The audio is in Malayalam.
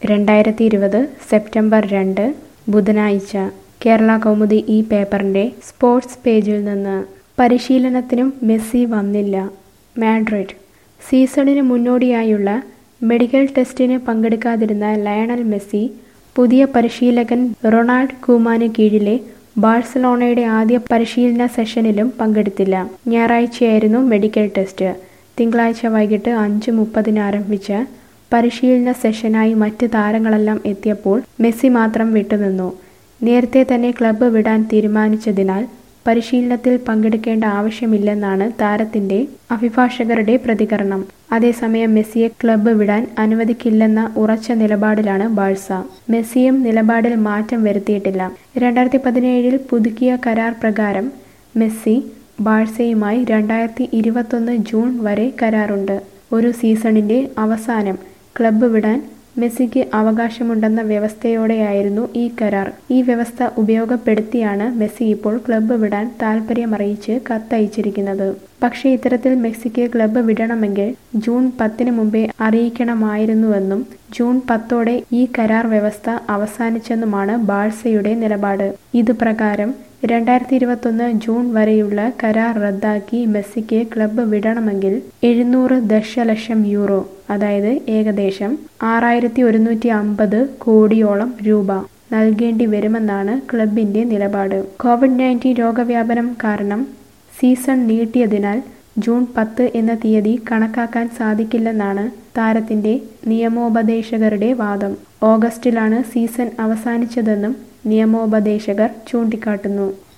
രണ്ടായിരത്തി ഇരുപത് സെപ്റ്റംബർ രണ്ട് ബുധനാഴ്ച കേരള കൗമുദി ഈ പേപ്പറിൻ്റെ സ്പോർട്സ് പേജിൽ നിന്ന് പരിശീലനത്തിനും മെസ്സി വന്നില്ല മാഡ്രിഡ് സീസണിന് മുന്നോടിയായുള്ള മെഡിക്കൽ ടെസ്റ്റിന് പങ്കെടുക്കാതിരുന്ന ലയണൽ മെസ്സി പുതിയ പരിശീലകൻ റൊണാൾഡ് കൂമാന് കീഴിലെ ബാഴ്സലോണയുടെ ആദ്യ പരിശീലന സെഷനിലും പങ്കെടുത്തില്ല ഞായറാഴ്ചയായിരുന്നു മെഡിക്കൽ ടെസ്റ്റ് തിങ്കളാഴ്ച വൈകിട്ട് അഞ്ച് മുപ്പതിന് ആരംഭിച്ച പരിശീലന സെഷനായി മറ്റ് താരങ്ങളെല്ലാം എത്തിയപ്പോൾ മെസ്സി മാത്രം വിട്ടുനിന്നു നേരത്തെ തന്നെ ക്ലബ്ബ് വിടാൻ തീരുമാനിച്ചതിനാൽ പരിശീലനത്തിൽ പങ്കെടുക്കേണ്ട ആവശ്യമില്ലെന്നാണ് താരത്തിന്റെ അഭിഭാഷകരുടെ പ്രതികരണം അതേസമയം മെസ്സിയെ ക്ലബ്ബ് വിടാൻ അനുവദിക്കില്ലെന്ന ഉറച്ച നിലപാടിലാണ് ബാഴ്സ മെസ്സിയും നിലപാടിൽ മാറ്റം വരുത്തിയിട്ടില്ല രണ്ടായിരത്തി പതിനേഴിൽ പുതുക്കിയ കരാർ പ്രകാരം മെസ്സി ബാഴ്സയുമായി രണ്ടായിരത്തി ഇരുപത്തൊന്ന് ജൂൺ വരെ കരാറുണ്ട് ഒരു സീസണിന്റെ അവസാനം ക്ലബ്ബ് വിടാൻ മെസ്സിക്ക് അവകാശമുണ്ടെന്ന വ്യവസ്ഥയോടെയായിരുന്നു ഈ കരാർ ഈ വ്യവസ്ഥ ഉപയോഗപ്പെടുത്തിയാണ് മെസ്സി ഇപ്പോൾ ക്ലബ്ബ് വിടാൻ താൽപ്പര്യമറിയിച്ച് കത്തയച്ചിരിക്കുന്നത് പക്ഷേ ഇത്തരത്തിൽ മെസ്സിക്ക് ക്ലബ്ബ് വിടണമെങ്കിൽ ജൂൺ പത്തിന് മുമ്പേ അറിയിക്കണമായിരുന്നുവെന്നും ജൂൺ പത്തോടെ ഈ കരാർ വ്യവസ്ഥ അവസാനിച്ചെന്നുമാണ് ബാഴ്സയുടെ നിലപാട് ഇതുപ്രകാരം രണ്ടായിരത്തി ഇരുപത്തൊന്ന് ജൂൺ വരെയുള്ള കരാർ റദ്ദാക്കി മെസ്സിക്ക് ക്ലബ്ബ് വിടണമെങ്കിൽ എഴുന്നൂറ് ദശലക്ഷം യൂറോ അതായത് ഏകദേശം ആറായിരത്തി ഒരുന്നൂറ്റി അമ്പത് കോടിയോളം രൂപ നൽകേണ്ടി വരുമെന്നാണ് ക്ലബിന്റെ നിലപാട് കോവിഡ് നയൻറ്റീൻ രോഗവ്യാപനം കാരണം സീസൺ നീട്ടിയതിനാൽ ജൂൺ പത്ത് എന്ന തീയതി കണക്കാക്കാൻ സാധിക്കില്ലെന്നാണ് താരത്തിന്റെ നിയമോപദേശകരുടെ വാദം ഓഗസ്റ്റിലാണ് സീസൺ അവസാനിച്ചതെന്നും നിയമോപദേശകർ ചൂണ്ടിക്കാട്ടുന്നു